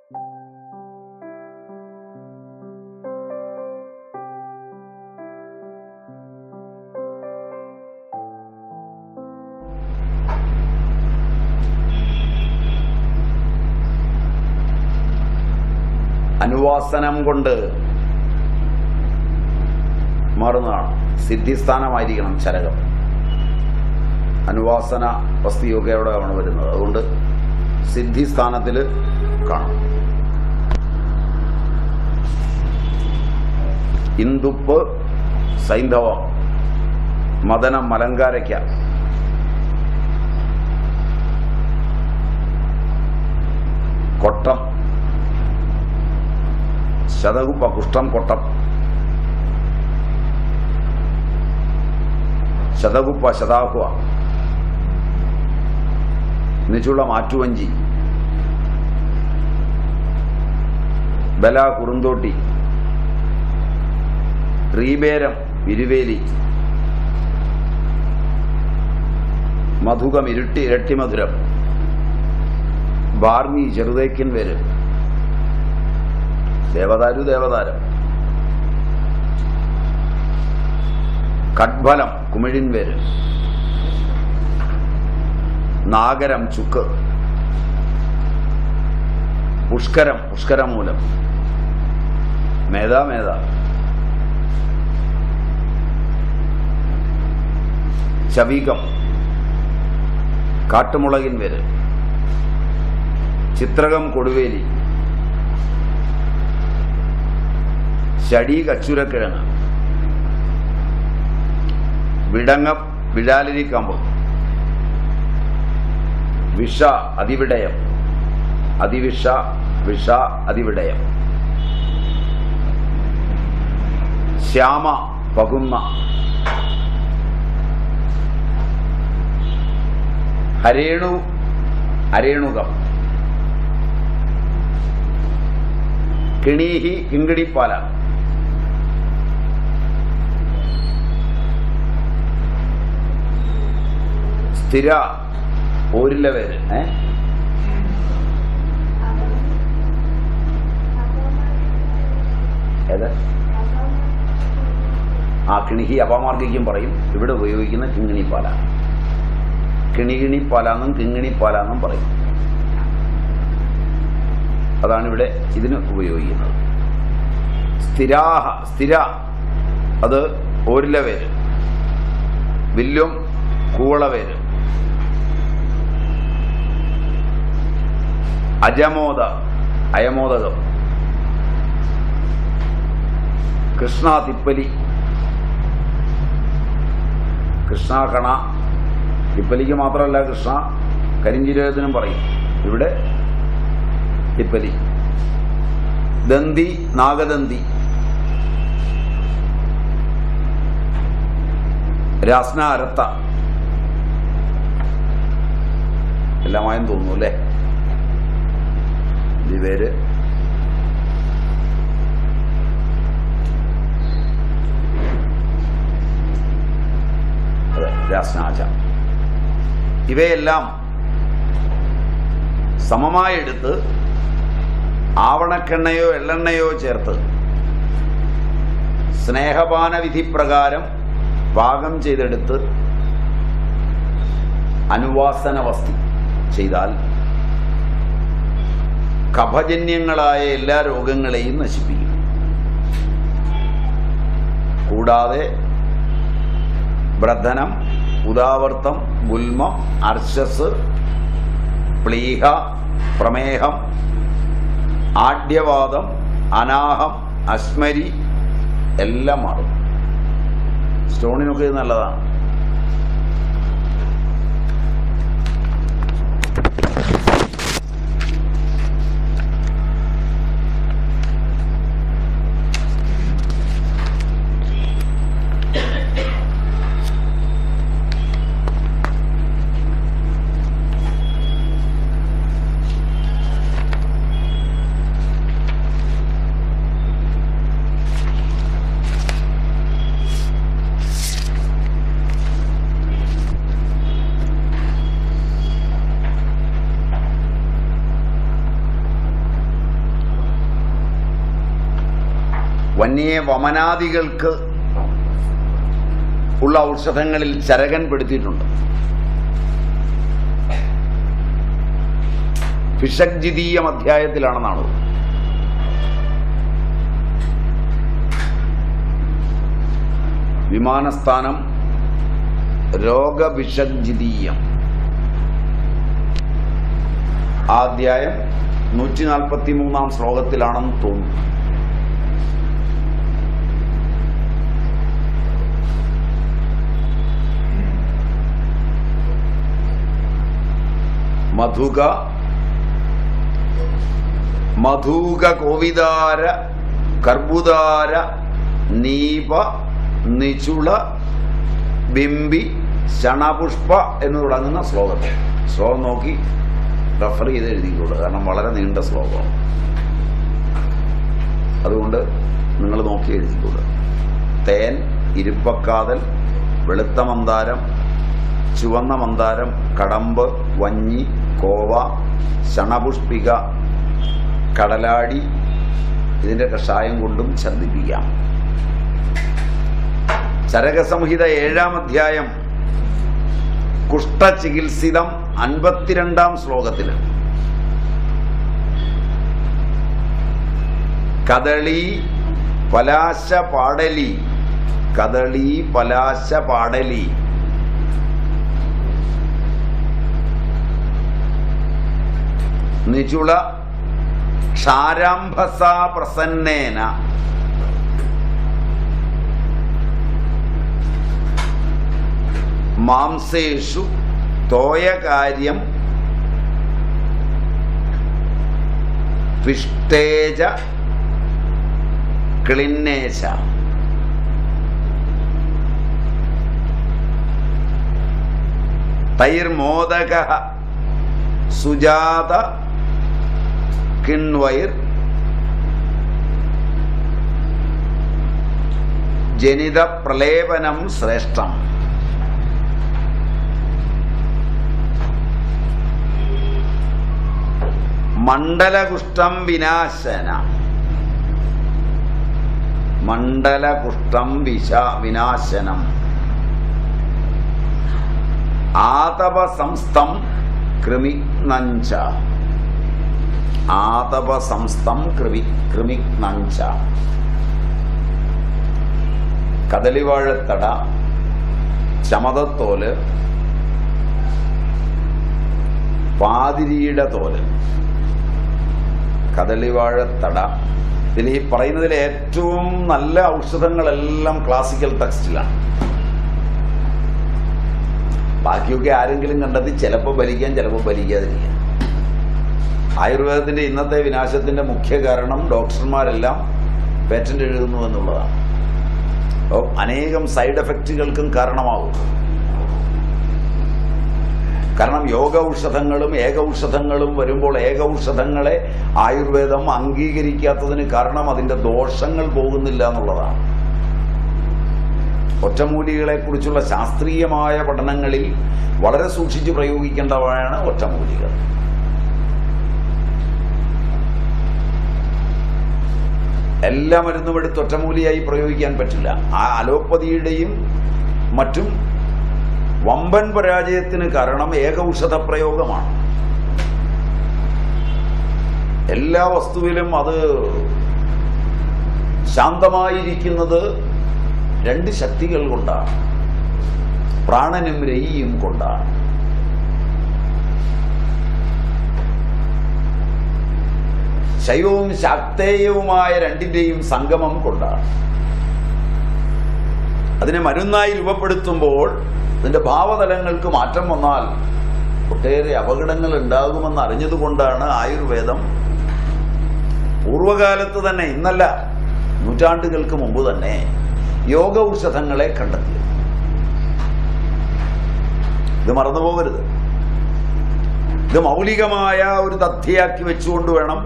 അനുവാസനം കൊണ്ട് മാറുന്നതാണ് സിദ്ധിസ്ഥാനമായിരിക്കണം ചരകം അനുവാസന വസ്തുയൊക്കെ അവിടെയാണ് വരുന്നത് അതുകൊണ്ട് സിദ്ധിസ്ഥാനത്തിൽ കാണും ഇന്ദുപ്പ് സൈന്ധവം മദനം മലങ്കാരയ്ക്ക കൊട്ടം ശതകുപ്പ കുഷ്ടം കൊട്ടം ശതകുപ്പ ശതാഹുവ നിച്ചുള്ള മാറ്റുവഞ്ചി ബല കുറുന്തോട്ടി റീബേരം ഇരുവേലി മധുകം ഇരുട്ടി ഇരട്ടിമധുരം ബാർമി ചെറുതേക്കൻ പേര് ദേവദാരു ദേവതാരം കഡ്ഫലം കുമിഴിൻ പേര് നാഗരം ചുക്ക് പുഷ്കരം പുഷ്കരമൂലം മേധാ മേധ ചവീകം കാട്ടുമുളകിൻ പേര് ചിത്രകം കൊടുവേലി ശടി കച്ചൂരക്കിഴങ്ങ് വിടങ്ങം വിഴാലിരിക്കമ്പ് വിഷ അതിവിടയം അതിവിഷ വിഷ അതിവിടയം ശ്യാമ പകുന്ന ഹരേണു അരേണുകം കിണീഹി കിങ്കിടിപ്പാല സ്ഥിര പോരില്ല പേര് ഏ ഏത് ആ കിണിഹി അപമാർഗിക്കും പറയും ഇവിടെ ഉപയോഗിക്കുന്ന കിങ്ങിണിപ്പാല കിണികിണിപ്പാലാന്നും കിങ്ങിണിപ്പാലാന്നും പറയും അതാണ് ഇവിടെ ഇതിന് ഉപയോഗിക്കുന്നത് സ്ഥിരാഹ സ്ഥിര അത് ഓരില പേര് വില്ലും കൂവള പേര് അജമോദ അയമോദകം കൃഷ്ണ തിപ്പലി കൃഷ്ണ കണ തിപ്പലിക്ക് മാത്രമല്ല കൃഷ്ണ കരിഞ്ചീരകത്തിനും പറയും ഇവിടെ തിപ്പലി ദന്തി നാഗദന്തി രാസ്ന അരത്ത എല്ലാമായും തോന്നുന്നു അല്ലേ ഈ പേര് അതെ രാസ്നാച ഇവയെല്ലാം സമമായെടുത്ത് ആവണക്കെണ്ണയോ എള്ളെണ്ണയോ ചേർത്ത് സ്നേഹപാന വിധി പ്രകാരം പാകം ചെയ്തെടുത്ത് അനുവാസന വസ്തി ചെയ്താൽ കഫജന്യങ്ങളായ എല്ലാ രോഗങ്ങളെയും നശിപ്പിക്കും കൂടാതെ ബ്രധനം ഉദാവർത്തം ഗുൽമം അർശസ് പ്ലീഹ പ്രമേഹം ആഢ്യവാദം അനാഹം അസ്മരി എല്ലാം മാറും സ്റ്റോണിനൊക്കെ ഇത് നല്ലതാണ് വന്യ വമനാദികൾക്ക് ഉള്ള ഔഷധങ്ങളിൽ ചരകൻ പെടുത്തിയിട്ടുണ്ട് ഫിഷഗ്ജിതീയം അധ്യായത്തിലാണെന്നാണ് വിമാനസ്ഥാനം രോഗവിഷഗ്ജിതീയം ആ അധ്യായം നൂറ്റി നാൽപ്പത്തി മൂന്നാം ശ്ലോകത്തിലാണെന്ന് തോന്നുന്നു മധുക മധൂക കോവിതാര കർബുദാര നീപ നിചുള ബിംബി ശണപുഷ്പ എന്ന് തുടങ്ങുന്ന ശ്ലോകത്തെ ശ്ലോകം നോക്കി റെഫർ ചെയ്ത് എഴുതിക്കോളൂ കാരണം വളരെ നീണ്ട ശ്ലോകമാണ് അതുകൊണ്ട് നിങ്ങൾ നോക്കി എഴുതിക്കോളൂ തേൻ ഇരുപ്പക്കാതൽ വെളുത്ത മന്ദാരം ചുവന്ന മന്ദാരം കടമ്പ് വഞ്ഞി കോവ ശണപുഷ്പിക കടലാടി ഇതിന്റെ കഷായം കൊണ്ടും ഛർദിപ്പിക്കാം ചരകസംഹിത ഏഴാം അധ്യായം കുഷ്ഠചികിത്സിതം അൻപത്തിരണ്ടാം ശ്ലോകത്തിൽ കദളി പലാശ പാടലി കദളി പലാശ പാടലി നിചുള ക്ഷാരാംഭസ പ്രസന്നേന മാംസേഷു തോയകാര്യം പിഷ്ടേജ ക്ലിന്നേശ തൈർമോദക സുജാത കിൺവൈർ ജനിത പ്രലേപനം ശ്രേഷ്ഠം മണ്ഡലകുഷ്ഠം വിനാശന മണ്ഡലകുഷ്ഠം വിശ വിനാശനം ആതപ സംസ്ഥം കൃമി നഞ്ച ആതപ സംസ്ഥം കൃമി കൃമി നഞ്ച കദളിവാഴത്തട ചമതത്തോല് പാതിരിയുടെ തോല് കദളിവാഴത്തട ഇതിൽ ഈ പറയുന്നതിൽ ഏറ്റവും നല്ല ഔഷധങ്ങളെല്ലാം ക്ലാസിക്കൽ ടെക്സ്റ്റിലാണ് ബാക്കിയൊക്കെ ആരെങ്കിലും കണ്ടെത്തി ചിലപ്പോൾ ഭരിക്കാൻ ചിലപ്പോൾ ഭരിക്കാതിരിക്കാം ആയുർവേദത്തിന്റെ ഇന്നത്തെ വിനാശത്തിന്റെ മുഖ്യ കാരണം ഡോക്ടർമാരെല്ലാം പേറ്റന്റ് എഴുതുന്നു എന്നുള്ളതാണ് അപ്പോൾ അനേകം സൈഡ് എഫക്റ്റുകൾക്കും കാരണമാകും കാരണം യോഗ ഔഷധങ്ങളും ഏക ഔഷധങ്ങളും വരുമ്പോൾ ഏക ഔഷധങ്ങളെ ആയുർവേദം അംഗീകരിക്കാത്തതിന് കാരണം അതിന്റെ ദോഷങ്ങൾ പോകുന്നില്ല എന്നുള്ളതാണ് ഒറ്റമൂലികളെ കുറിച്ചുള്ള ശാസ്ത്രീയമായ പഠനങ്ങളിൽ വളരെ സൂക്ഷിച്ച് പ്രയോഗിക്കേണ്ടവയാണ് ഒറ്റമൂലികൾ എല്ലാ മരുന്നും എടുത്ത് ഒറ്റമൂലിയായി പ്രയോഗിക്കാൻ പറ്റില്ല ആ അലോപ്പതിയുടെയും മറ്റും വമ്പൻ പരാജയത്തിന് കാരണം ഏക ഔഷധ പ്രയോഗമാണ് എല്ലാ വസ്തുവിലും അത് ശാന്തമായിരിക്കുന്നത് രണ്ട് ശക്തികൾ കൊണ്ടാണ് പ്രാണനും രയിയും കൊണ്ടാണ് ശൈവവും ശാക്തേയവുമായ രണ്ടിന്റെയും സംഗമം കൊണ്ടാണ് അതിനെ മരുന്നായി രൂപപ്പെടുത്തുമ്പോൾ അതിന്റെ ഭാവതലങ്ങൾക്ക് മാറ്റം വന്നാൽ ഒട്ടേറെ അപകടങ്ങൾ ഉണ്ടാകുമെന്ന് അറിഞ്ഞതുകൊണ്ടാണ് ആയുർവേദം പൂർവകാലത്ത് തന്നെ ഇന്നല്ല നൂറ്റാണ്ടുകൾക്ക് മുമ്പ് തന്നെ യോഗ ഔഷധങ്ങളെ കണ്ടെത്തിയത് ഇത് മറന്നുപോകരുത് ഇത് മൗലികമായ ഒരു തഥ്യയാക്കി വെച്ചുകൊണ്ട് വേണം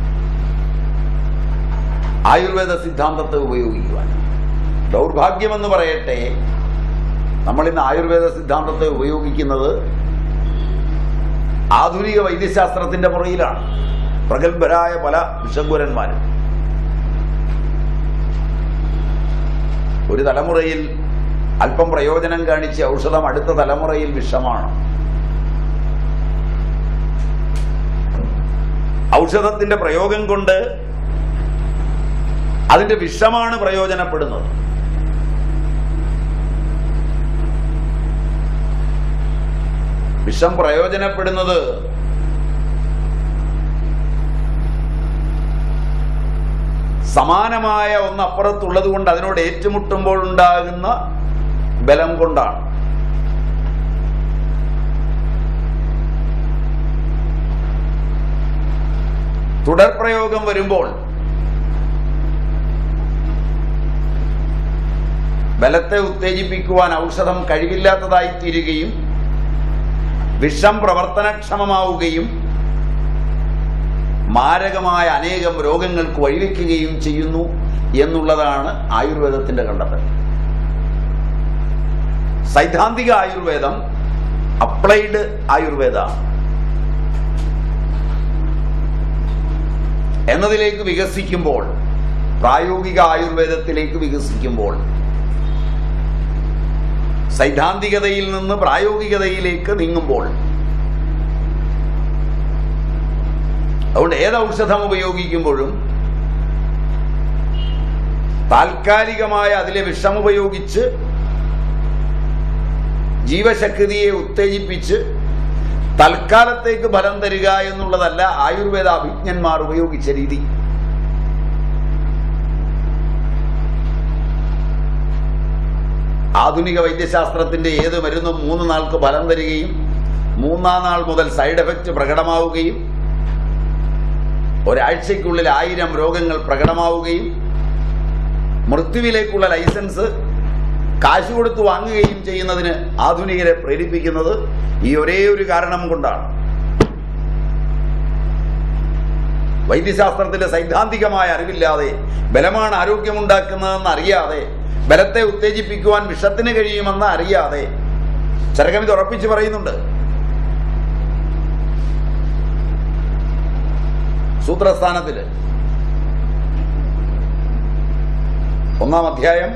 ആയുർവേദ സിദ്ധാന്തത്തെ ഉപയോഗിക്കുവാൻ ദൗർഭാഗ്യമെന്ന് പറയട്ടെ നമ്മൾ ഇന്ന് ആയുർവേദ സിദ്ധാന്തത്തെ ഉപയോഗിക്കുന്നത് ആധുനിക വൈദ്യശാസ്ത്രത്തിന്റെ മുറയിലാണ് പ്രഗത്ഭരായ പല വിഷഗുരന്മാരും ഒരു തലമുറയിൽ അല്പം പ്രയോജനം കാണിച്ച ഔഷധം അടുത്ത തലമുറയിൽ വിഷമാണ് ഔഷധത്തിന്റെ പ്രയോഗം കൊണ്ട് അതിന്റെ വിഷമാണ് പ്രയോജനപ്പെടുന്നത് വിഷം പ്രയോജനപ്പെടുന്നത് സമാനമായ ഒന്ന് അപ്പുറത്തുള്ളത് കൊണ്ട് അതിനോട് ഏറ്റുമുട്ടുമ്പോൾ ഉണ്ടാകുന്ന ബലം കൊണ്ടാണ് തുടർപ്രയോഗം വരുമ്പോൾ ബലത്തെ ഉത്തേജിപ്പിക്കുവാൻ ഔഷധം കഴിവില്ലാത്തതായി തീരുകയും വിഷം പ്രവർത്തനക്ഷമമാവുകയും മാരകമായ അനേകം രോഗങ്ങൾക്ക് വഴിവെക്കുകയും ചെയ്യുന്നു എന്നുള്ളതാണ് ആയുർവേദത്തിന്റെ കണ്ടെത്തൽ സൈദ്ധാന്തിക ആയുർവേദം അപ്ലൈഡ് ആയുർവേദ എന്നതിലേക്ക് വികസിക്കുമ്പോൾ പ്രായോഗിക ആയുർവേദത്തിലേക്ക് വികസിക്കുമ്പോൾ സൈദ്ധാന്തികതയിൽ നിന്ന് പ്രായോഗികതയിലേക്ക് നീങ്ങുമ്പോൾ അതുകൊണ്ട് ഏത് ഔഷധം ഉപയോഗിക്കുമ്പോഴും താൽക്കാലികമായ അതിലെ വിഷം ഉപയോഗിച്ച് ജീവശക്തിയെ ഉത്തേജിപ്പിച്ച് തൽക്കാലത്തേക്ക് ഫലം തരിക എന്നുള്ളതല്ല ആയുർവേദ അഭിജ്ഞന്മാർ ഉപയോഗിച്ച രീതി ആധുനിക വൈദ്യശാസ്ത്രത്തിന്റെ ഏത് മരുന്നും മൂന്ന് നാൾക്ക് ഫലം തരികയും മൂന്നാം നാൾ മുതൽ സൈഡ് എഫക്റ്റ് പ്രകടമാവുകയും ഒരാഴ്ചയ്ക്കുള്ളിൽ ആയിരം രോഗങ്ങൾ പ്രകടമാവുകയും മൃത്യുവിലേക്കുള്ള ലൈസൻസ് കാശ് കൊടുത്ത് വാങ്ങുകയും ചെയ്യുന്നതിന് ആധുനികരെ പ്രേരിപ്പിക്കുന്നത് ഈ ഒരേ ഒരു കാരണം കൊണ്ടാണ് വൈദ്യശാസ്ത്രത്തിന്റെ സൈദ്ധാന്തികമായ അറിവില്ലാതെ ബലമാണ് ആരോഗ്യമുണ്ടാക്കുന്നതെന്ന് അറിയാതെ ബലത്തെ ഉത്തേജിപ്പിക്കുവാൻ വിഷത്തിന് കഴിയുമെന്ന് അറിയാതെ ചരകം ഇത് ഉറപ്പിച്ച് പറയുന്നുണ്ട് സൂത്രസ്ഥാനത്തില് ഒന്നാം അധ്യായം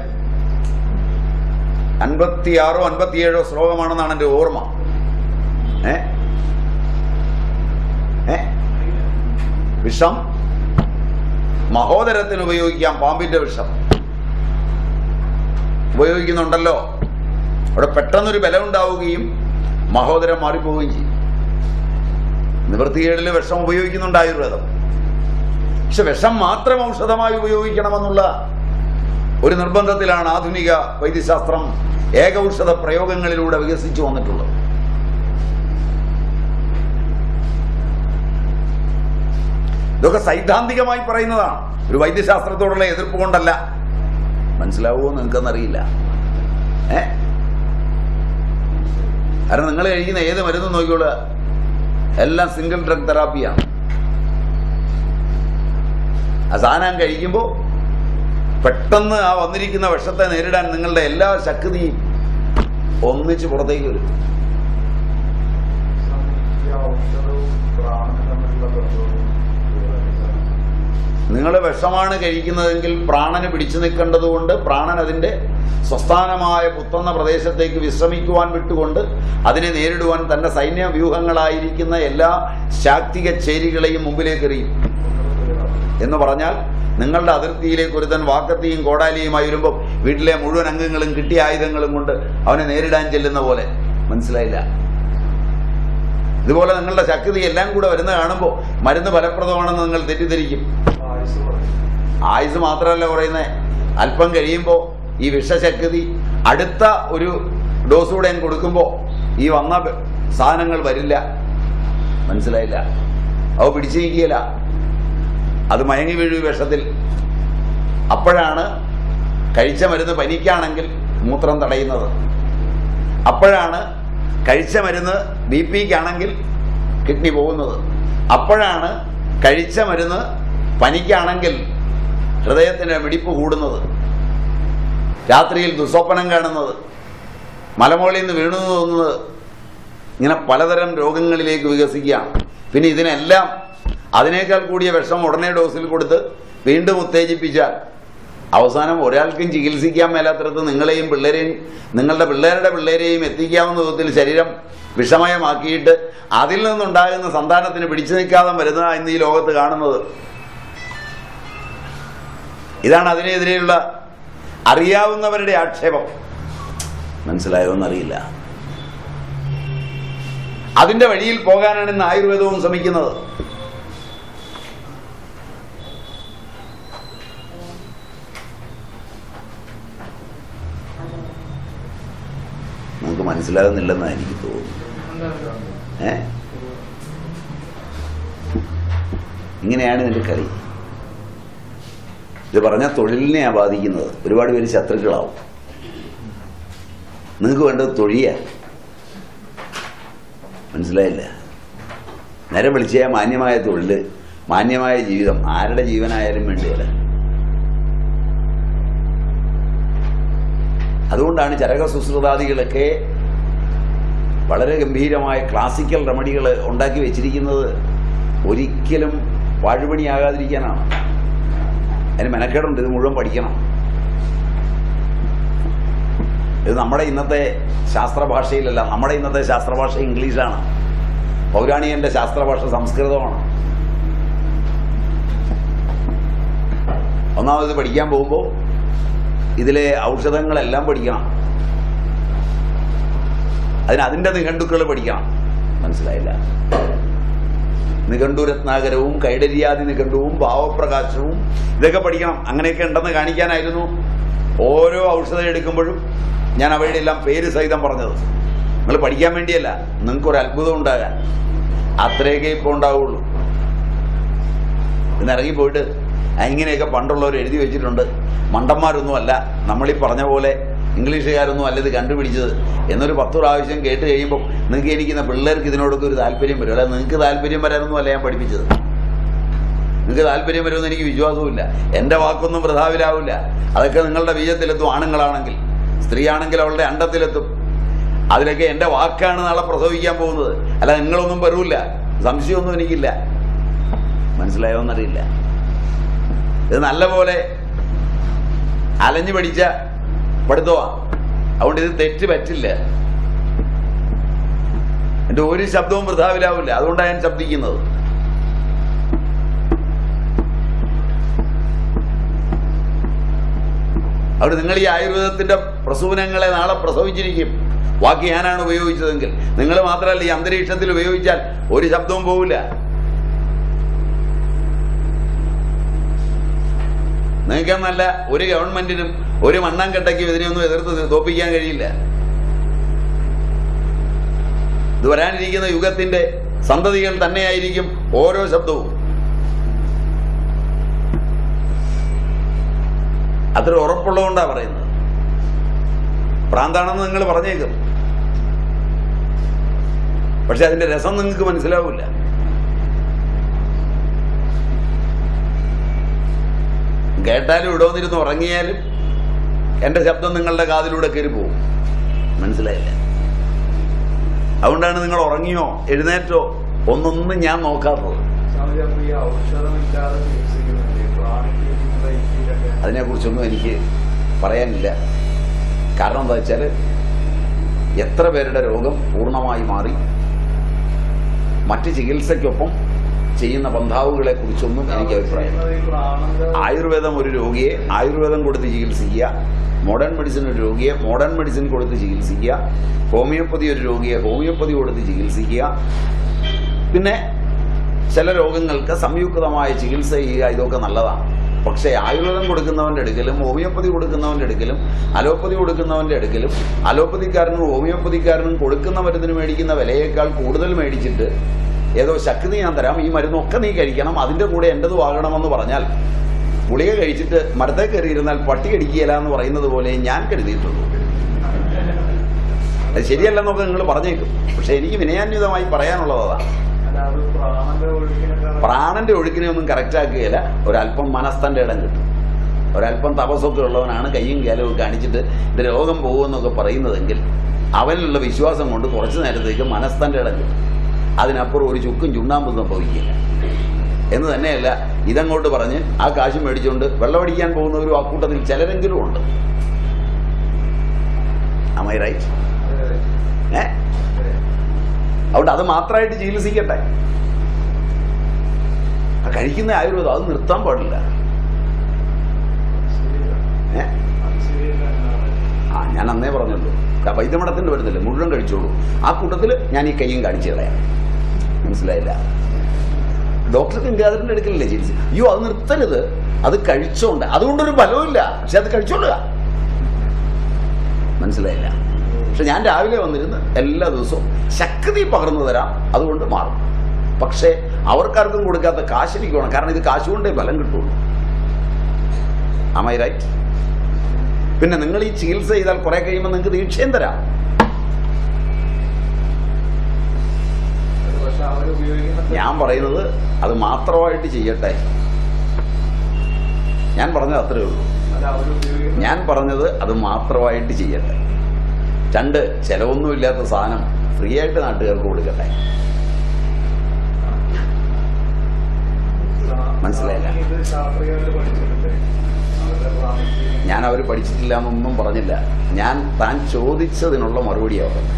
അൻപത്തിയാറോ അൻപത്തിയേഴോ ശ്ലോകമാണെന്നാണ് എൻ്റെ ഓർമ്മ ഏ ഏ വിഷം മഹോദരത്തിന് ഉപയോഗിക്കാം പാമ്പിന്റെ വിഷം ഉപയോഗിക്കുന്നുണ്ടല്ലോ അവിടെ പെട്ടെന്നൊരു ബലം ഉണ്ടാവുകയും മഹോദരം മാറിപ്പോവുകയും ചെയ്യും നിവൃത്തികേടിൽ വിഷം ഉപയോഗിക്കുന്നുണ്ട് ആയുർവേദം പക്ഷെ വിഷം മാത്രം ഔഷധമായി ഉപയോഗിക്കണമെന്നുള്ള ഒരു നിർബന്ധത്തിലാണ് ആധുനിക വൈദ്യശാസ്ത്രം ഏകൌഷധ പ്രയോഗങ്ങളിലൂടെ വികസിച്ചു വന്നിട്ടുള്ളത് ഇതൊക്കെ സൈദ്ധാന്തികമായി പറയുന്നതാണ് ഒരു വൈദ്യശാസ്ത്രത്തോടുള്ള എതിർപ്പ് കൊണ്ടല്ല മനസ്സിലാവുമോ നിങ്ങൾക്കെന്നറിയില്ല ഏ കാരണം നിങ്ങൾ കഴിക്കുന്ന ഏത് മരുന്ന് നോക്കിയോളൂ എല്ലാം സിംഗിൾ ഡ്രഗ് തെറാപ്പിയാണ് ആ സാധനം കഴിക്കുമ്പോൾ പെട്ടെന്ന് ആ വന്നിരിക്കുന്ന വിഷത്തെ നേരിടാൻ നിങ്ങളുടെ എല്ലാ ശക്തിയും ഒന്നിച്ച് പുറത്തേക്ക് വരും ഈ ഔഷധവും പ്രാണനും തമ്മിലുള്ള ബന്ധവും നിങ്ങൾ വിഷമാണ് കഴിക്കുന്നതെങ്കിൽ പ്രാണന് പിടിച്ചു നിൽക്കേണ്ടതുകൊണ്ട് പ്രാണൻ അതിൻ്റെ സ്വസ്ഥാനമായ പുത്തുന്ന പ്രദേശത്തേക്ക് വിശ്രമിക്കുവാൻ വിട്ടുകൊണ്ട് അതിനെ നേരിടുവാൻ തന്റെ സൈന്യ വ്യൂഹങ്ങളായിരിക്കുന്ന എല്ലാ ശാക്തിക ചേരികളെയും മുമ്പിലേക്ക് എറിയും എന്ന് പറഞ്ഞാൽ നിങ്ങളുടെ അതിർത്തിയിലേക്ക് ഒരുത്തൻ വാക്കത്തിയും കോടാലിയുമായി വരുമ്പോൾ വീട്ടിലെ മുഴുവൻ അംഗങ്ങളും കിട്ടിയ ആയുധങ്ങളും കൊണ്ട് അവനെ നേരിടാൻ ചെല്ലുന്ന പോലെ മനസ്സിലായില്ല ഇതുപോലെ നിങ്ങളുടെ ശക്തി എല്ലാം കൂടെ വരുന്ന കാണുമ്പോൾ മരുന്ന് ഫലപ്രദമാണെന്ന് നിങ്ങൾ തെറ്റിദ്ധരിക്കും ആയുസ് പറയും ആയുസ് മാത്രമല്ല പറയുന്നത് അല്പം കഴിയുമ്പോൾ ഈ വിഷശക്തി അടുത്ത ഒരു ഡോസ് കൂടെ ഞാൻ കൊടുക്കുമ്പോൾ ഈ വന്ന ബ- സാധനങ്ങൾ വരില്ല മനസ്സിലായില്ല അവ പിടിച്ചു നീക്കിയില്ല അത് മയങ്ങി വീഴും ഈ വിഷത്തിൽ അപ്പോഴാണ് കഴിച്ച മരുന്ന് പനിക്കാണെങ്കിൽ മൂത്രം തടയുന്നത് അപ്പോഴാണ് കഴിച്ച മരുന്ന് ബി പിക്കാണെങ്കിൽ കിഡ്നി പോകുന്നത് അപ്പോഴാണ് കഴിച്ച മരുന്ന് പനിക്കാണെങ്കിൽ ഹൃദയത്തിൻ്റെ മിടിപ്പ് കൂടുന്നത് രാത്രിയിൽ ദുസ്വപ്നം കാണുന്നത് മലമുകളിൽ നിന്ന് വീണു തോന്നുന്നത് ഇങ്ങനെ പലതരം രോഗങ്ങളിലേക്ക് വികസിക്കുകയാണ് പിന്നെ ഇതിനെല്ലാം അതിനേക്കാൾ കൂടിയ വിഷം ഉടനെ ഡോസിൽ കൊടുത്ത് വീണ്ടും ഉത്തേജിപ്പിച്ചാൽ അവസാനം ഒരാൾക്കും ചികിത്സിക്കാൻ മേലാത്തടത്ത് നിങ്ങളെയും പിള്ളേരെയും നിങ്ങളുടെ പിള്ളേരുടെ പിള്ളേരെയും എത്തിക്കാവുന്ന വിധത്തിൽ ശരീരം വിഷമയമാക്കിയിട്ട് അതിൽ നിന്നുണ്ടാകുന്ന സന്താനത്തിന് പിടിച്ചു നിൽക്കാതെ വരുന്ന ഇന്ന് ഈ ലോകത്ത് കാണുന്നത് ഇതാണ് അതിനെതിരെയുള്ള അറിയാവുന്നവരുടെ ആക്ഷേപം മനസ്സിലായോ എന്നറിയില്ല അതിന്റെ വഴിയിൽ പോകാനാണ് ഇന്ന് ആയുർവേദവും ശ്രമിക്കുന്നത് നമുക്ക് മനസ്സിലാകുന്നില്ലെന്നാണ് എനിക്ക് തോന്നുന്നു ഏ ഇങ്ങനെയാണ് ഇതിന്റെ കളി ഇത് പറഞ്ഞ തൊഴിലിനെയാണ് ബാധിക്കുന്നത് ഒരുപാട് പേര് ശത്രുക്കളാവും നിങ്ങൾക്ക് വേണ്ടത് തൊഴിയ മനസ്സിലായില്ല നേരെ വിളിച്ച മാന്യമായ തൊഴിൽ മാന്യമായ ജീവിതം ആരുടെ ജീവനായാലും വേണ്ടിയല്ല അതുകൊണ്ടാണ് ചരക സുശ്രുതാദികളൊക്കെ വളരെ ഗംഭീരമായ ക്ലാസിക്കൽ റെമഡികൾ ഉണ്ടാക്കി വെച്ചിരിക്കുന്നത് ഒരിക്കലും പാഴുപണിയാകാതിരിക്കാനാണ് അതിന് മെനക്കേടുണ്ട് ഇത് മുഴുവൻ പഠിക്കണം ഇത് നമ്മുടെ ഇന്നത്തെ ശാസ്ത്രഭാഷയിലല്ല നമ്മുടെ ഇന്നത്തെ ശാസ്ത്രഭാഷ ഇംഗ്ലീഷാണ് പൗരാണികന്റെ ശാസ്ത്രഭാഷ സംസ്കൃതമാണ് ഒന്നാമത് പഠിക്കാൻ പോകുമ്പോൾ ഇതിലെ ഔഷധങ്ങളെല്ലാം പഠിക്കണം അതിന് അതിന്റെ നിഘണ്ടുക്കൾ പഠിക്കണം മനസ്സിലായില്ല നിഘണ്ടു രത്നാകരവും കൈഡര്യാദി നിഘണ്ടുവും ഭാവപ്രകാശവും ഇതൊക്കെ പഠിക്കണം അങ്ങനെയൊക്കെ ഉണ്ടെന്ന് കാണിക്കാനായിരുന്നു ഓരോ ഔഷധം എടുക്കുമ്പോഴും ഞാൻ അവയുടെ എല്ലാം പേര് സഹിതം പറഞ്ഞത് നിങ്ങൾ പഠിക്കാൻ വേണ്ടിയല്ല നിങ്ങൾക്ക് ഒരു അത്ഭുതം ഉണ്ടാകാൻ അത്രയൊക്കെ ഇപ്പോൾ ഉണ്ടാവുള്ളൂ ഇന്ന് ഇറങ്ങിപ്പോയിട്ട് "ആ, ഇങ്ങനെയൊക്കെ പണ്ടുള്ളവർ എഴുതി വെച്ചിട്ടുണ്ട് മണ്ടന്മാരൊന്നുമല്ല നമ്മളീ പറഞ്ഞ പോലെ ഇംഗ്ലീഷുകാരൊന്നും അല്ല ഇത് കണ്ടുപിടിച്ചത് എന്നൊരു പത്ത് പ്രാവശ്യം കേട്ട് കഴിയുമ്പോൾ നിങ്ങൾക്ക് എനിക്കുന്ന പിള്ളേർക്ക് ഇതിനോടൊക്കെ ഒരു താല്പര്യം വരും അല്ല നിങ്ങൾക്ക് താല്പര്യം വരാനൊന്നും അല്ല ഞാൻ പഠിപ്പിച്ചത് നിങ്ങൾക്ക് താല്പര്യം വരുമെന്ന് എനിക്ക് വിശ്വാസവുമില്ല എൻ്റെ വാക്കൊന്നും വൃഥാവിലാവില്ല അതൊക്കെ നിങ്ങളുടെ ബീജത്തിലെത്തും ആണുങ്ങളാണെങ്കിൽ സ്ത്രീയാണെങ്കിൽ അവളുടെ അണ്ടത്തിലെത്തും അതിലൊക്കെ എൻ്റെ വാക്കാണ് നാളെ പ്രസവിക്കാൻ പോകുന്നത് അല്ല നിങ്ങളൊന്നും വരൂല്ല സംശയമൊന്നും എനിക്കില്ല മനസ്സിലായോ എന്നറിയില്ല ഇത് നല്ലപോലെ അലഞ്ഞു പഠിച്ച പഠിത്തമാ അതുകൊണ്ട് ഇത് തെറ്റ് പറ്റില്ല എന്റെ ഒരു ശബ്ദവും വൃഥാവിലാവില്ല അതുകൊണ്ടാണ് ഞാൻ ശബ്ദിക്കുന്നത് അവിടെ നിങ്ങൾ ഈ ആയുർവേദത്തിന്റെ പ്രസൂനങ്ങളെ നാളെ പ്രസവിച്ചിരിക്കും ബാക്കി ഞാനാണ് ഉപയോഗിച്ചതെങ്കിൽ നിങ്ങൾ മാത്രമല്ല ഈ അന്തരീക്ഷത്തിൽ ഉപയോഗിച്ചാൽ ഒരു ശബ്ദവും പോവില്ല നിങ്ങൾക്ക് നല്ല ഒരു ഗവൺമെന്റിനും ഒരു മണ്ണാങ്കട്ടയ്ക്കും ഇതിനെയൊന്നും എതിർത്ത് തോപ്പിക്കാൻ കഴിയില്ല ഇത് വരാനിരിക്കുന്ന യുഗത്തിന്റെ സന്തതികൾ തന്നെയായിരിക്കും ഓരോ ശബ്ദവും അത്ര ഉറപ്പുള്ളതുകൊണ്ടാ പറയുന്നത് പ്രാന്താണെന്ന് നിങ്ങൾ പറഞ്ഞേക്കും പക്ഷെ അതിന്റെ രസം നിങ്ങൾക്ക് മനസ്സിലാവില്ല കേട്ടാലും ഇടവന്നിരുന്ന് ഉറങ്ങിയാലും എന്റെ ശബ്ദം നിങ്ങളുടെ കാതിലൂടെ കയറി പോകും മനസ്സിലായില്ല അതുകൊണ്ടാണ് നിങ്ങൾ ഉറങ്ങിയോ എഴുന്നേറ്റോ ഒന്നൊന്നും ഞാൻ നോക്കാത്തത് സ്വാമിജി, അപ്പൊ ഈ ഔഷധമില്ലാതെ ചികിത്സിക്കുന്നില്ലേ പ്രാണിക്ക് നിങ്ങളുടെ ഇന്ത്യയിലൊക്കെ അതിനെക്കുറിച്ചൊന്നും എനിക്ക് പറയാനില്ല കാരണം എന്താ വെച്ചാൽ എത്ര പേരുടെ രോഗം പൂർണ്ണമായി മാറി മറ്റ് ചികിത്സയ്ക്കൊപ്പം ചെയ്യുന്ന ബന്ധാവുകളെ കുറിച്ചൊന്നും എനിക്ക് അഭിപ്രായം ചെയ്യുന്നത് ഈ പ്രാണന്റെ ആയുർവേദം ഒരു രോഗിയെ ആയുർവേദം കൊടുത്ത് ചികിത്സിക്കുക മോഡേൺ മെഡിസിൻ ഒരു രോഗിയെ മോഡേൺ മെഡിസിൻ കൊടുത്ത് ചികിത്സിക്കുക ഹോമിയോപ്പതി ഒരു രോഗിയെ ഹോമിയോപ്പതി കൊടുത്ത് ചികിത്സിക്കുക പിന്നെ ചില രോഗങ്ങൾക്ക് സംയുക്തമായ ചികിത്സ ചെയ്യുക ഇതൊക്കെ നല്ലതാണ് പക്ഷേ ആയുർവേദം കൊടുക്കുന്നവൻ്റെ അടുക്കലും ഹോമിയോപ്പതി കൊടുക്കുന്നവൻ്റെ അടുക്കലും അലോപ്പതി കൊടുക്കുന്നവൻ്റെ അടുക്കലും അലോപ്പതിക്കാരനും ഹോമിയോപ്പതിക്കാരനും കൊടുക്കുന്ന മരുന്നിന് മേടിക്കുന്ന വിലയേക്കാൾ കൂടുതൽ മേടിച്ചിട്ട് ഏതോ ശക്തി ഞാൻ തരാം ഈ മരുന്നൊക്കെ നീ കഴിക്കണം അതിൻ്റെ കൂടെ എൻ്റെത് വാങ്ങണമെന്ന് പറഞ്ഞാൽ ഗുളിക കഴിച്ചിട്ട് മരത്തെ കയറിയിരുന്നാൽ പട്ടി കടിക്കുകയില്ല എന്ന് പറയുന്നത് പോലെ ഞാൻ കരുതിയിട്ടുള്ളൂ അത് ശരിയല്ലെന്നൊക്കെ നിങ്ങൾ പറഞ്ഞേക്കും പക്ഷെ എനിക്ക് വിനയാന്വിതമായി പറയാനുള്ളത് അതാണ് അല്ല അത് പ്രാണന്റെ ഒഴുക്കിനൊക്കെ പ്രാണന്റെ ഒഴുക്കിനെ ഒന്നും കറക്റ്റ് ആക്കുകയില്ല ഒരല്പം മനസ്തന്റെ ഇടം കിട്ടും ഒരല്പം തപസ്സൊക്കെ ഉള്ളവനാണ് കയ്യും കാലവും കാണിച്ചിട്ട് ഇത് രോഗം പോകുമെന്നൊക്കെ പറയുന്നതെങ്കിൽ അവനിലുള്ള വിശ്വാസം കൊണ്ട് കുറച്ചു നേരത്തേക്ക് മനസ്തന്റെ ഇടം കിട്ടും അതിനപ്പുറം ഒരു ചുക്കും ചുണ്ണാമ്പും സംഭവിക്കില്ല എന്ന് തന്നെയല്ല ഇതങ്ങോട്ട് പറഞ്ഞ് ആ കാശ് മേടിച്ചുകൊണ്ട് വെള്ളമടിക്കാൻ പോകുന്നവരും ആ കൂട്ടത്തിൽ ചിലരെങ്കിലും ഉണ്ട് അമൈ റൈറ്റ് ഏ അതുകൊണ്ട് അത് മാത്രമായിട്ട് ചികിത്സിക്കട്ടെ ആ കഴിക്കുന്ന ആയുർവേദം അത് നിർത്താൻ പാടില്ല ഏ ആ ഞാൻ അന്നേ പറഞ്ഞല്ലോ ക- വൈദ്യമഠത്തിന്റെ വരുന്നില്ല മുഴുവൻ കഴിച്ചോളൂ ആ കൂട്ടത്തിൽ ഞാൻ ഈ കയ്യും കാണിച്ചു കളയാം മനസ്സിലായില്ല ഡോക്ടർ ഗംഗാധരന്റെ അടുക്കലല്ലേ ചികിത്സ അയ്യോ അത് നിർത്തരുത് അത് കഴിച്ചോണ്ട് അതുകൊണ്ടൊരു ഫലവുമില്ല പക്ഷെ അത് കഴിച്ചോളുക മനസ്സിലായില്ല പക്ഷെ ഞാൻ രാവിലെ വന്നിരുന്ന് എല്ലാ ദിവസവും ശക്തി പകർന്നു തരാം അതുകൊണ്ട് മാറും പക്ഷേ അവർക്കാർക്കും കൊടുക്കാത്ത കാശ് എനിക്ക് വേണം കാരണം ഇത് കാശ് കൊണ്ടേ ഫലം കിട്ടുള്ളൂ അമൈ റൈറ്റ് പിന്നെ നിങ്ങൾ ഈ ചികിത്സ ചെയ്താൽ കുറെ കഴിയുമ്പോൾ നിങ്ങൾക്ക് ദീക്ഷയും തരാം പക്ഷെ അവർ ഉപയോഗിക്കുന്ന ഞാൻ പറയുന്നത് അത് മാത്രമായിട്ട് ചെയ്യട്ടെ ഞാൻ പറഞ്ഞത് അത്രേ ഉള്ളൂ അല്ല അവർ ഉപയോഗിക്കുന്ന ഞാൻ പറഞ്ഞത് അത് മാത്രമായിട്ട് ചെയ്യട്ടെ രണ്ട് ചെലവൊന്നുമില്ലാത്ത സാധനം ഫ്രീ ആയിട്ട് നാട്ടുകാർക്ക് കൊടുക്കട്ടെ മനസ്സിലായില്ല. ഇത് ശാസ്ത്രീയമായിട്ട് പഠിച്ചിട്ടുണ്ട് അവരുടെ പ്രാമുഖ്യം ഞാൻ അവർ പഠിച്ചിട്ടില്ല എന്നൊന്നും പറഞ്ഞില്ല ഞാൻ താൻ ചോദിച്ചതിനുള്ള മറുപടിയാണ് പറഞ്ഞത്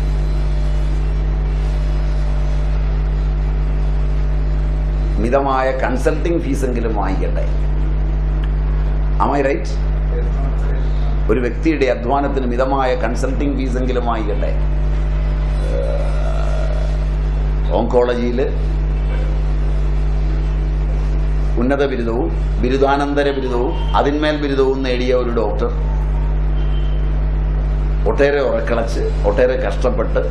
മിതമായ കൺസൾട്ടിംഗ് ഫീസെങ്കിലും വാങ്ങിക്കട്ടെ അമൈ റൈറ്റ് ഒരു വ്യക്തിയുടെ അധ്വാനത്തിന് മിതമായ കൺസൾട്ടിംഗ് ഫീസെങ്കിലും വാങ്ങിക്കട്ടെ ഓങ്കോളജിയിൽ ഉന്നത ബിരുദവും ബിരുദാനന്തര ബിരുദവും അതിന്മേൽ ബിരുദവും നേടിയ ഒരു ഡോക്ടർ ഒട്ടേറെ ഉറക്കളച്ച് ഒട്ടേറെ കഷ്ടപ്പെട്ട്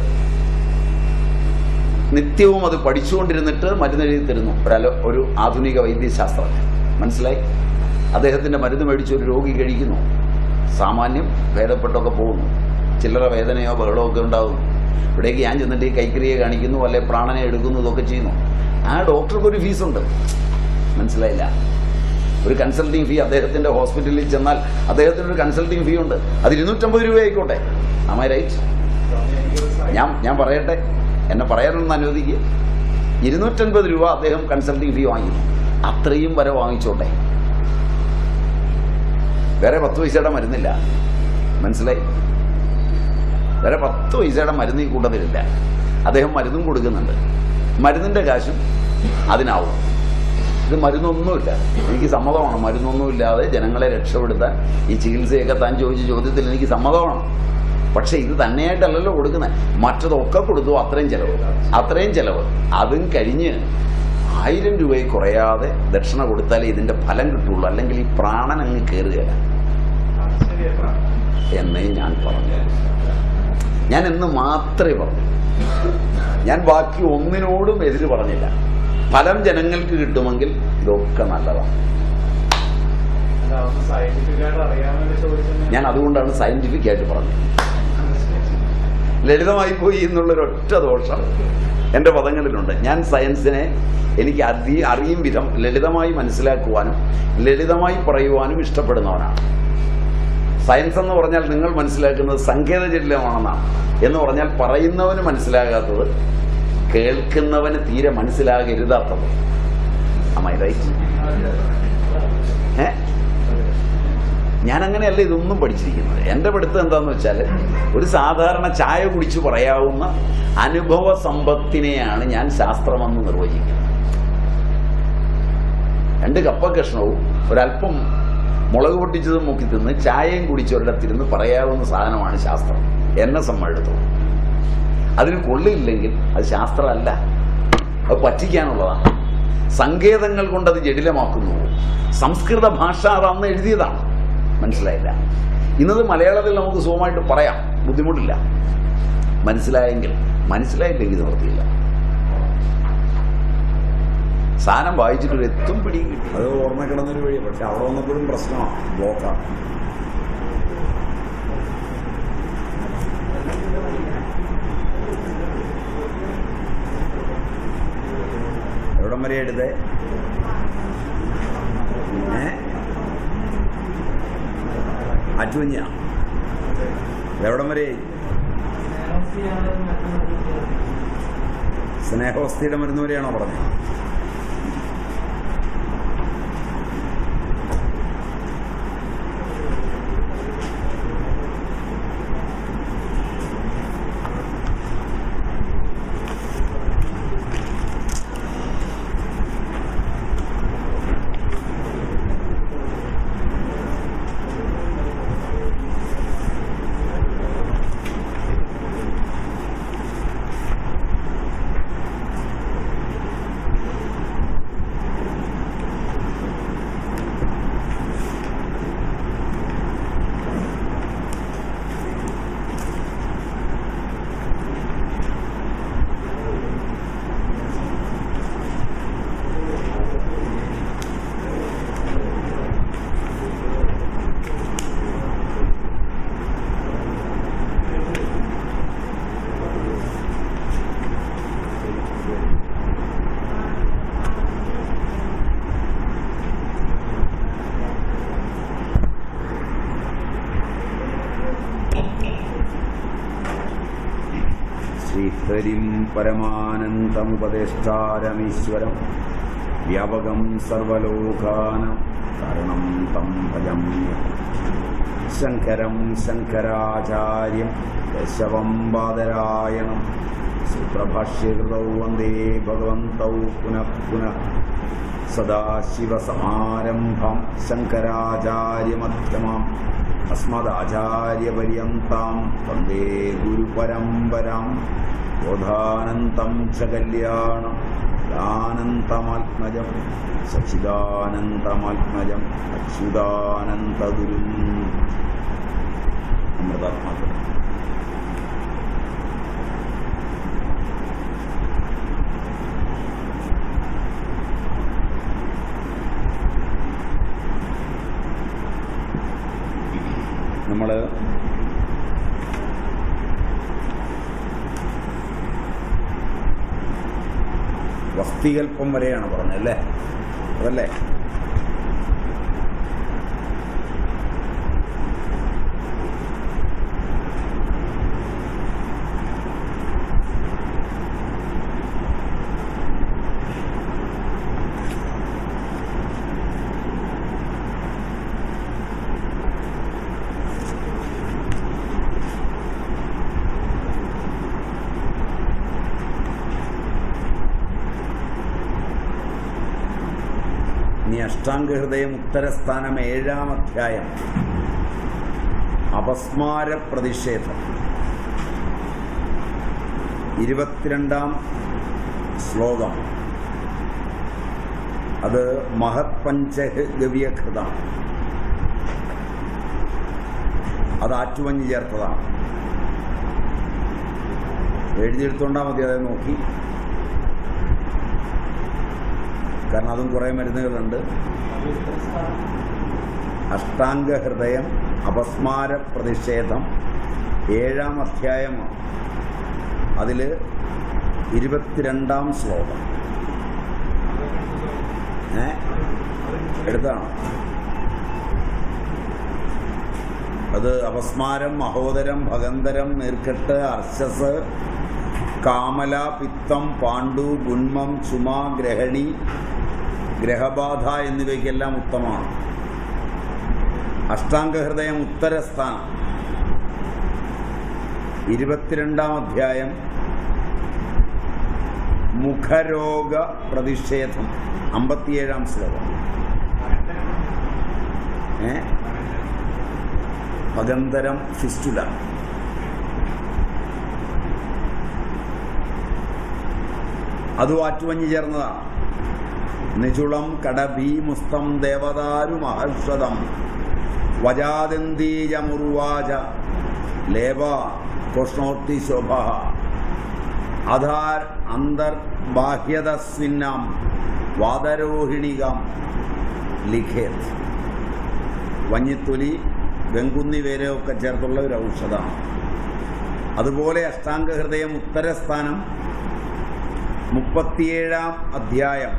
നിത്യവും അത് പഠിച്ചുകൊണ്ടിരുന്നിട്ട് മരുന്നെഴുതി തരുന്നു ഒരല ഒരു ആധുനിക വൈദ്യശാസ്ത്രം മനസ്സിലായി അദ്ദേഹത്തിൻ്റെ മരുന്ന് മേടിച്ച് ഒരു രോഗി കഴിക്കുന്നു സാമാന്യം ഭേദപ്പെട്ടൊക്കെ പോകുന്നു ചില്ലറ വേദനയോ ബഹളമോ ഒക്കെ ഉണ്ടാകുന്നു ഇവിടേക്ക് ഞാൻ ചെന്നിട്ട് ഈ കൈക്രിയെ കാണിക്കുന്നു അല്ലെ പ്രാണനെ എടുക്കുന്നു ഇതൊക്കെ ചെയ്യുന്നു ആ ഡോക്ടർക്ക് ഒരു ഫീസുണ്ട് മനസ്സിലായില്ല ഒരു കൺസൾട്ടിങ് ഫീ അദ്ദേഹത്തിന്റെ ഹോസ്പിറ്റലിൽ ചെന്നാൽ അദ്ദേഹത്തിന് ഒരു കൺസൾട്ടിങ് ഫീ ഉണ്ട് അത് ഇരുന്നൂറ്റമ്പത് രൂപ ആയിക്കോട്ടെ അമൈ റൈറ്റ് ഞാൻ ഞാൻ പറയട്ടെ എന്നെ പറയാനൊന്ന് അനുവദിക്കുക ഇരുന്നൂറ്റൻപത് രൂപ അദ്ദേഹം കൺസൾട്ടിങ് ഫീ വാങ്ങിക്കുന്നു അത്രയും വരെ വാങ്ങിച്ചോട്ടെ വേറെ പത്ത് പൈസയുടെ മരുന്നില്ല മനസ്സിലായി വേറെ പത്ത് പൈസയുടെ മരുന്ന് ഈ കൂട്ടത്തിലില്ല അദ്ദേഹം മരുന്നും കൊടുക്കുന്നുണ്ട് മരുന്നിന്റെ കാശും അതിനാവും ഇത് മരുന്നൊന്നുമില്ല എനിക്ക് സമ്മതമാണ് മരുന്നൊന്നുമില്ലാതെ ജനങ്ങളെ രക്ഷപ്പെടുത്താൻ ഈ ചികിത്സയൊക്കെ താൻ ചോദിച്ച ചോദ്യത്തിൽ എനിക്ക് സമ്മതമാണ് പക്ഷെ ഇത് തന്നെയായിട്ടല്ലല്ലോ കൊടുക്കുന്നത് മറ്റതൊക്കെ കൊടുത്തു അത്രയും ചെലവ് അത്രയും ചെലവ് അതും കഴിഞ്ഞ് ആയിരം രൂപയിൽ കുറയാതെ ദക്ഷിണ കൊടുത്താലേ ഇതിന്റെ ഫലം കിട്ടുള്ളൂ അല്ലെങ്കിൽ ഈ പ്രാണൻ അങ്ങ് കയറുകയില്ല എന്നേ ഞാൻ പറഞ്ഞു ഞാൻ എന്ന് മാത്രമേ പറഞ്ഞു ഞാൻ ബാക്കി ഒന്നിനോടും എതിര് പറഞ്ഞില്ല ഫലം ജനങ്ങൾക്ക് കിട്ടുമെങ്കിൽ ഇതൊക്കെ നല്ലതാണ് സയന്റിഫിക് ആയിട്ട് അറിയാൻ വേണ്ടി ചോദിച്ചാൽ ഞാൻ അതുകൊണ്ടാണ് സയന്റിഫിക് ആയിട്ട് പറഞ്ഞത് ലളിതമായി പോയി എന്നുള്ളൊരു ഒറ്റ ദോഷം എൻ്റെ പദങ്ങളിലുണ്ട് ഞാൻ സയൻസിനെ എനിക്ക് അതി അറിയും വിധം ലളിതമായി മനസ്സിലാക്കുവാനും ലളിതമായി പറയുവാനും ഇഷ്ടപ്പെടുന്നവനാണ് സയൻസ് എന്ന് പറഞ്ഞാൽ നിങ്ങൾ മനസ്സിലാക്കുന്നത് സങ്കേതജല്യമാണെന്നാണ് എന്ന് പറഞ്ഞാൽ പറയുന്നവന് മനസ്സിലാകാത്തത് കേൾക്കുന്നവന് തീരെ മനസ്സിലാകരുതാത്തത് അമ്മായി റൈറ്റ് ഏ ഞാൻ അങ്ങനെയല്ല ഇതൊന്നും പഠിച്ചിരിക്കുന്നത് എൻ്റെ പഠിത്തം എന്താന്ന് വെച്ചാൽ ഒരു സാധാരണ ചായ കുടിച്ച് പറയാവുന്ന അനുഭവ സമ്പത്തിനെയാണ് ഞാൻ ശാസ്ത്രമെന്ന് നിർവചിക്കുന്നത് രണ്ട് കപ്പക്കഷ്ണവും ഒരല്പം മുളക് പൊട്ടിച്ചതും മുക്കി തിന്ന് ചായയും കുടിച്ച് ഒരിടത്തിരുന്ന് പറയാവുന്ന സാധനമാണ് ശാസ്ത്രം എന്നെ സംബന്ധിച്ചിടത്തോളം അതിന് കൊള്ളില്ലെങ്കിൽ അത് ശാസ്ത്രമല്ല അത് പറ്റിക്കാനുള്ളതാണ് സങ്കേതങ്ങൾ കൊണ്ട് അത് ജടിലമാക്കുന്നു സംസ്കൃത ഭാഷ അതാന്ന് എഴുതിയതാണ് മനസ്സിലായില്ല ഇന്നത് മലയാളത്തിൽ നമുക്ക് സുഖമായിട്ട് പറയാം ബുദ്ധിമുട്ടില്ല മനസ്സിലായെങ്കിൽ മനസ്സിലായില്ലെങ്കിൽ നിവൃത്തിയില്ല സാധനം വായിച്ചിട്ടൊരു എത്തും പിടിയും കിട്ടി അത് ഓർമ്മ കിടന്നൊരു വഴി പക്ഷെ അവിടെ വന്നപ്പോഴും പ്രശ്നമാണ് ബ്ലോക്കാണ് എവിടം വരെ എടുത്തേ ഏ അച്ചുഞ്ഞ എവിടം വരെ സ്നേഹവസ്ഥയുടെ മരുന്ന് വരെയാണോ പറഞ്ഞത് ഹരിം പരമാനന്തമുപദേഷ്ടാരമീശ്വരം വ്യാപകം സർവലോകാനം കാരണം തം ഭജമ്യം ശങ്കരം ശങ്കരാചാര്യം കേശവം ബാദരായണം സൂത്രഭാഷ്യകൃതൗ വന്ദേ ഭഗവന്തൗ പുനഃ പുനഃ സദാശിവസമാരംഭം ശങ്കരാചാര്യമധ്യമാം അസ്മദാചാര്യപര്യന്താം വന്ദേ ഗുരുപരമ്പരാം ബോധാനന്തം ച കല്യാണം ആനന്തമാത്മജം സച്ചിദാനന്ദമാത്മജം അച്യുതാനന്ദഗുരും അമൃതാത്മാക്കൾ നമ്മൾ വസ്തികൽപ്പം വരെയാണ് പറഞ്ഞത് അല്ലേ അതല്ലേ ഇനി അഷ്ടാംഗഹൃദയം ഉത്തരസ്ഥാനം ഏഴാം അധ്യായം അപസ്മാര പ്രതിഷേധം ഇരുപത്തിരണ്ടാം ശ്ലോകം അത് മഹത് പഞ്ചഗവ്യകൃതം അത് ആറ്റുവഞ്ഞ് ചേർത്തതാണ് എഴുതിയെടുത്തോണ്ടാ മതി അതെ നോക്കി കാരണം അതും കുറേ മരുന്നുകളുണ്ട് അഷ്ടാംഗ ഹൃദയം അപസ്മാര പ്രതിഷേധം ഏഴാം അധ്യായമാണ് അതിൽ ഇരുപത്തിരണ്ടാം ശ്ലോകം ഏ എടുത്താണ് അത് അപസ്മാരം മഹോദരം ഭഗന്തരം നീർക്കെട്ട് അർശസ് കാമല പിത്തം പാണ്ഡു ഗുന്മം ചുമ ഗ്രഹണി ഗ്രഹബാധ എന്നിവയ്ക്കെല്ലാം ഉത്തമമാണ് അഷ്ടാംഗഹൃദയം ഉത്തരസ്ഥാനം ഇരുപത്തിരണ്ടാം അധ്യായം മുഖരോഗ പ്രതിഷേധം അമ്പത്തിയേഴാം ശ്ലോകം ഏ ഭഗന്തരം ഫിസ്റ്റുല അതും ആറ്റുവഞ്ഞ് ചേർന്നതാണ് നിചുളം കടഭീ മുസ്തം ദേവദാരു മഹർഷദം വജാദന്തീജമുർവാച ലേവ കോഷ്ണോർത്തി ശോഭ അധാർ അന്തർ ബാഹ്യതസ്വിന്നാം വാദരോഹിണികം ലിഖേത് വഞ്ഞിത്തൊലി വെങ്കുന്നി വേരയൊക്കെ ചേർത്തുള്ള ഒരു ഔഷധമാണ് അതുപോലെ അഷ്ടാംഗഹൃദയം ഉത്തരസ്ഥാനം മുപ്പത്തിയേഴാം അധ്യായം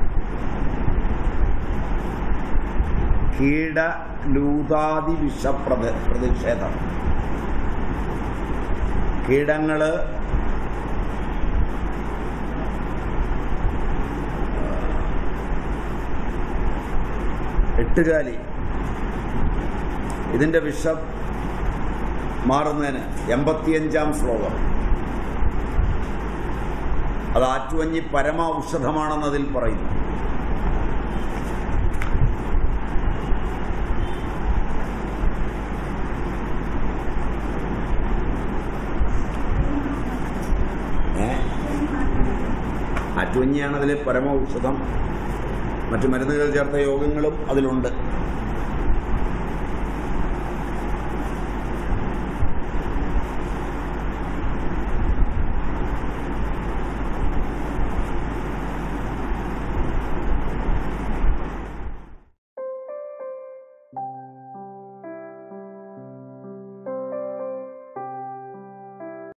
കീടലൂതാതി വിഷപ്രതി പ്രതിഷേധം കീടങ്ങള് എട്ടുകാലി ഇതിന്റെ വിഷം മാറുന്നതിന് എൺപത്തിയഞ്ചാം ശ്ലോകം അത് ആറ്റുവഞ്ഞി പരമ ഔഷധമാണെന്ന് അതിൽ പറയുന്നു ഏ ആറ്റുവഞ്ഞിയാണ് അതിലെ പരമ ഔഷധം മറ്റു മരുന്നുകൾ ചേർത്ത യോഗങ്ങളും അതിലുണ്ട്